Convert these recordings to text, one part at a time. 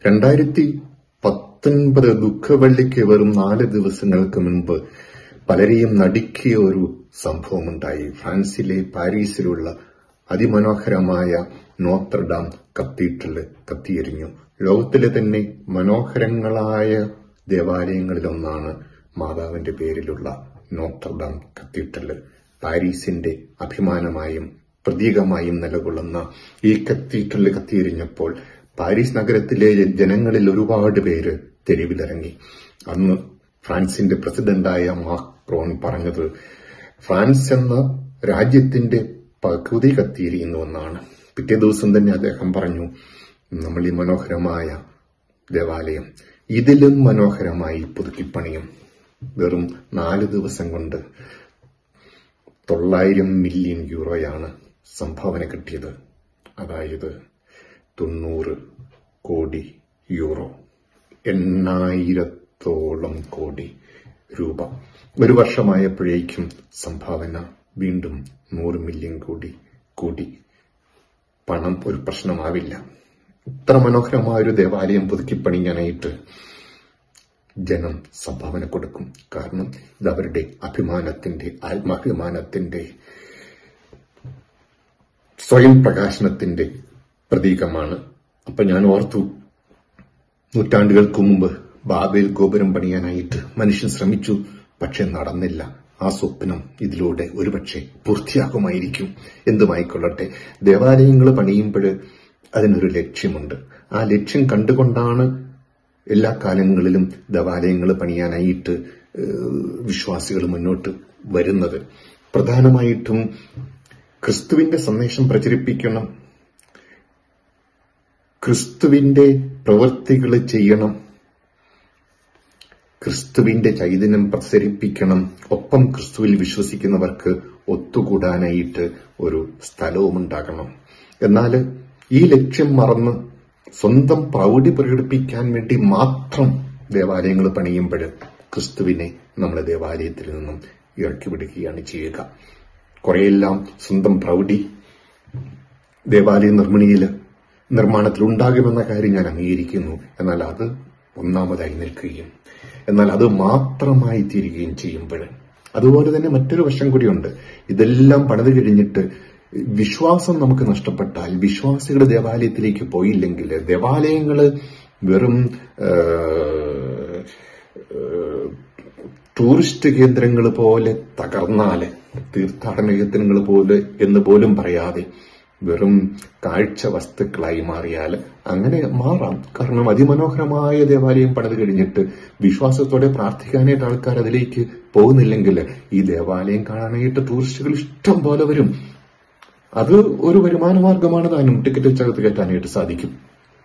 രണ്ടായിരത്തി പത്തൊൻപത് ദുഃഖവെള്ളിക്ക് വെറും നാല് ദിവസങ്ങൾക്ക് മുൻപ് പലരെയും നടുക്കിയ ഒരു സംഭവമുണ്ടായി ഫ്രാൻസിലെ പാരീസിലുള്ള അതിമനോഹരമായ നോത്രഡാം കത്തീഡ്രല് കത്തിയെരിഞ്ഞു ലോകത്തിലെ തന്നെ മനോഹരങ്ങളായ ദേവാലയങ്ങളിലൊന്നാണ് മാതാവിന്റെ പേരിലുള്ള നോത്രഡാം കത്തീഡ്രല് പാരീസിന്റെ അഭിമാനമായും പ്രതീകമായും നിലകൊള്ളുന്ന ഈ കത്തീഡ്രല് കത്തിയെരിഞ്ഞപ്പോൾ പാരീസ് നഗരത്തിലെ ജനങ്ങളിൽ ഒരുപാട് പേര് തെരുവിലിറങ്ങി അന്ന് ഫ്രാൻസിന്റെ പ്രസിഡന്റായ മാക്രോൺ പറഞ്ഞത് ഫ്രാൻസ് എന്ന രാജ്യത്തിന്റെ പകുതി കത്തിയിരിക്കുന്നുവെന്നാണ് പിറ്റേ ദിവസം തന്നെ അദ്ദേഹം പറഞ്ഞു നമ്മൾ ഈ മനോഹരമായ ദേവാലയം ഇതിലും മനോഹരമായി പുതുക്കിപ്പണിയും വെറും നാല് ദിവസം കൊണ്ട് തൊള്ളായിരം മില്യൺ യൂറോയാണ് സംഭാവന കിട്ടിയത് അതായത് തൊണ്ണൂറ് കോടി യൂറോ എണ്ണായിരത്തോളം കോടി രൂപ ഒരു വർഷമായപ്പോഴേക്കും സംഭാവന വീണ്ടും നൂറ് മില്യൺ കോടി കൂടി പണം ഒരു പ്രശ്നമാവില്ല ഇത്ര മനോഹരമായ ഒരു ദേവാലയം പുതുക്കിപ്പണിയാനായിട്ട് ജനം സംഭാവന കൊടുക്കും കാരണം ഇത് അവരുടെ അഭിമാനത്തിന്റെ ആത്മാഭിമാനത്തിന്റെ സ്വയം പ്രകാശനത്തിന്റെ പ്രതീകമാണ് അപ്പൊ ഞാൻ ഓർത്തു നൂറ്റാണ്ടുകൾക്ക് മുമ്പ് ബാബേൽ ഗോപുരം പണിയാനായിട്ട് മനുഷ്യൻ ശ്രമിച്ചു പക്ഷെ നടന്നില്ല ആ സ്വപ്നം ഇതിലൂടെ ഒരുപക്ഷെ പൂർത്തിയാകുമായിരിക്കും എന്തുമായിക്കൊള്ളട്ടെ ദേവാലയങ്ങൾ പണിയുമ്പോൾ അതിനൊരു ലക്ഷ്യമുണ്ട് ആ ലക്ഷ്യം കണ്ടുകൊണ്ടാണ് എല്ലാ കാലങ്ങളിലും ദേവാലയങ്ങൾ പണിയാനായിട്ട് വിശ്വാസികൾ മുന്നോട്ട് വരുന്നത് പ്രധാനമായിട്ടും ക്രിസ്തുവിന്റെ സന്ദേശം പ്രചരിപ്പിക്കണം ക്രിസ്തുവിന്റെ പ്രവൃത്തികൾ ചെയ്യണം ക്രിസ്തുവിന്റെ ചൈതന്യം പ്രസരിപ്പിക്കണം ഒപ്പം ക്രിസ്തുവിൽ വിശ്വസിക്കുന്നവർക്ക് ഒത്തുകൂടാനായിട്ട് ഒരു സ്ഥലവും ഉണ്ടാകണം എന്നാൽ ഈ ലക്ഷ്യം മറന്ന് സ്വന്തം പ്രൗഢി പ്രകടിപ്പിക്കാൻ വേണ്ടി മാത്രം ദേവാലയങ്ങൾ പണിയുമ്പോൾ ക്രിസ്തുവിനെ നമ്മൾ ദേവാലയത്തിൽ നിന്നും ഇറക്കി വിടുകയാണ് ചെയ്യുക കുറെയെല്ലാം സ്വന്തം പ്രൗഢി ദേവാലയ നിർമ്മിണിയിൽ നിർമ്മാണത്തിൽ ഉണ്ടാകുമെന്ന കാര്യം ഞാൻ അംഗീകരിക്കുന്നു എന്നാൽ അത് ഒന്നാമതായി നിൽക്കുകയും എന്നാൽ അത് മാത്രമായി തീരുകയും ചെയ്യുമ്പോൾ അതുപോലെ തന്നെ മറ്റൊരു വശം കൂടിയുണ്ട് ഇതെല്ലാം പണിത് കഴിഞ്ഞിട്ട് വിശ്വാസം നമുക്ക് നഷ്ടപ്പെട്ടാൽ വിശ്വാസികളുടെ ദേവാലയത്തിലേക്ക് പോയില്ലെങ്കിൽ ദേവാലയങ്ങൾ വെറും ടൂറിസ്റ്റ് കേന്ദ്രങ്ങൾ പോലെ തകർന്നാല് തീർത്ഥാടന കേന്ദ്രങ്ങൾ പോലെ എന്ന് പോലും പറയാതെ വെറും കാഴ്ച വസ്തുക്കളായി മാറിയാൽ അങ്ങനെ മാറാം കാരണം അതിമനോഹരമായ ദേവാലയം പണിത് കഴിഞ്ഞിട്ട് വിശ്വാസത്തോടെ പ്രാർത്ഥിക്കാനായിട്ട് ആൾക്കാർ അതിലേക്ക് പോകുന്നില്ലെങ്കിൽ ഈ ദേവാലയം കാണാനായിട്ട് ടൂറിസ്റ്റുകൾ ഇഷ്ടം പോലെ വരും അത് ഒരു വരുമാന മാർഗമാണ് താനും ടിക്കറ്റ് വെച്ചകത്ത് കയറ്റാനായിട്ട് സാധിക്കും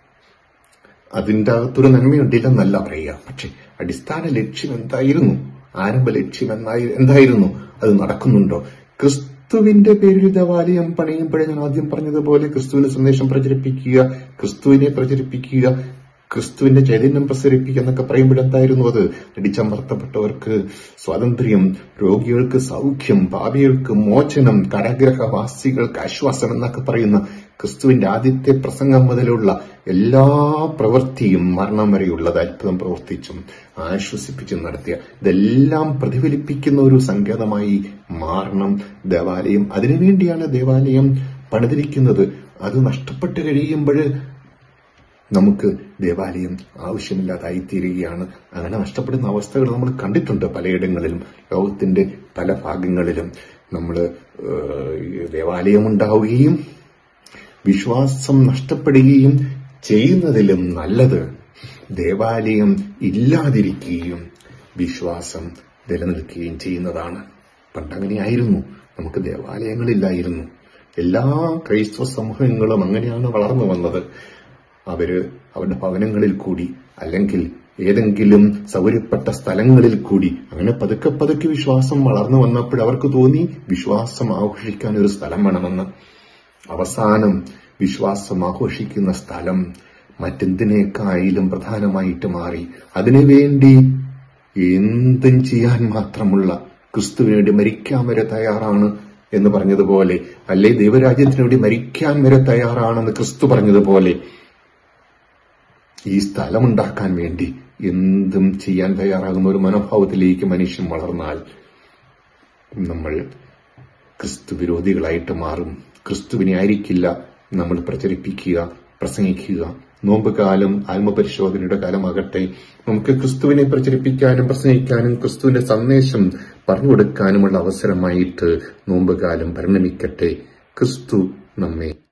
അതിന്റെ അകത്തൊരു നന്മയുണ്ടില്ലെന്നല്ല പറയുക പക്ഷെ അടിസ്ഥാന ലക്ഷ്യം എന്തായിരുന്നു ആരംഭ ലക്ഷ്യം എന്നായി എന്തായിരുന്നു അത് നടക്കുന്നുണ്ടോ ക്രിസ്തുവിന്റെ പേരിൽ ദേവാലയം പണിയുമ്പോഴേ ഞാൻ ആദ്യം പറഞ്ഞതുപോലെ ക്രിസ്തുവിന്റെ സന്ദേശം പ്രചരിപ്പിക്കുക ക്രിസ്തുവിനെ പ്രചരിപ്പിക്കുക ക്രിസ്തുവിന്റെ ചൈതന്യം പ്രസരിപ്പിക്കുക എന്നൊക്കെ പറയുമ്പോഴെന്തായിരുന്നു അത് അടിച്ചമർത്തപ്പെട്ടവർക്ക് സ്വാതന്ത്ര്യം രോഗികൾക്ക് സൗഖ്യം പാപികൾക്ക് മോചനം കാരാഗ്രഹവാസികൾക്ക് ആശ്വാസം എന്നൊക്കെ പറയുന്ന ക്രിസ്തുവിന്റെ ആദ്യത്തെ പ്രസംഗം മുതലുള്ള എല്ലാ പ്രവൃത്തിയും മരണം വരെയുള്ളത് അത്ഭുതം പ്രവർത്തിച്ചും ആശ്വസിപ്പിച്ചും നടത്തിയ ഇതെല്ലാം പ്രതിഫലിപ്പിക്കുന്ന ഒരു സങ്കേതമായി മാറണം ദേവാലയം അതിനുവേണ്ടിയാണ് ദേവാലയം പണിതിരിക്കുന്നത് അത് നഷ്ടപ്പെട്ട് കഴിയുമ്പോൾ നമുക്ക് ദേവാലയം ആവശ്യമില്ലാതായി തീരുകയാണ് അങ്ങനെ നഷ്ടപ്പെടുന്ന അവസ്ഥകൾ നമ്മൾ കണ്ടിട്ടുണ്ട് പലയിടങ്ങളിലും ലോകത്തിന്റെ പല ഭാഗങ്ങളിലും നമ്മൾ ദേവാലയം ഉണ്ടാവുകയും വിശ്വാസം നഷ്ടപ്പെടുകയും ചെയ്യുന്നതിലും നല്ലത് ദേവാലയം ഇല്ലാതിരിക്കുകയും വിശ്വാസം നിലനിൽക്കുകയും ചെയ്യുന്നതാണ് പണ്ടങ്ങനെയായിരുന്നു നമുക്ക് ദേവാലയങ്ങളില്ലായിരുന്നു എല്ലാ ക്രൈസ്തവ സമൂഹങ്ങളും അങ്ങനെയാണ് വളർന്നു വന്നത് അവര് അവരുടെ ഭവനങ്ങളിൽ കൂടി അല്ലെങ്കിൽ ഏതെങ്കിലും സൗകര്യപ്പെട്ട സ്ഥലങ്ങളിൽ കൂടി അങ്ങനെ പതുക്കെ പതുക്കെ വിശ്വാസം വളർന്നു വന്നപ്പോൾ അവർക്ക് തോന്നി വിശ്വാസം ആഘോഷിക്കാൻ ഒരു സ്ഥലം വേണമെന്ന് അവസാനം വിശ്വാസം ആഘോഷിക്കുന്ന സ്ഥലം മറ്റെന്തിനേക്കായാലും പ്രധാനമായിട്ട് മാറി അതിനുവേണ്ടി എന്തും ചെയ്യാൻ മാത്രമുള്ള ക്രിസ്തുവിന് വേണ്ടി മരിക്കാൻ വരെ തയ്യാറാണ് എന്ന് പറഞ്ഞതുപോലെ അല്ലെ ദൈവരാജ്യത്തിന് വേണ്ടി മരിക്കാൻ വരെ തയ്യാറാണെന്ന് ക്രിസ്തു പറഞ്ഞതുപോലെ ഈ സ്ഥലമുണ്ടാക്കാൻ വേണ്ടി എന്തും ചെയ്യാൻ തയ്യാറാകുന്ന ഒരു മനോഭാവത്തിലേക്ക് മനുഷ്യൻ വളർന്നാൽ നമ്മൾ ക്രിസ്തു വിരോധികളായിട്ട് മാറും ക്രിസ്തുവിനെ ആയിരിക്കില്ല നമ്മൾ പ്രചരിപ്പിക്കുക പ്രസംഗിക്കുക നോമ്പ് കാലം ആത്മപരിശോധനയുടെ കാലമാകട്ടെ നമുക്ക് ക്രിസ്തുവിനെ പ്രചരിപ്പിക്കാനും പ്രസംഗിക്കാനും ക്രിസ്തുവിന്റെ സന്ദേശം പറഞ്ഞു കൊടുക്കാനുമുള്ള അവസരമായിട്ട് നോമ്പ് കാലം പരിണമിക്കട്ടെ ക്രിസ്തു നമ്മെ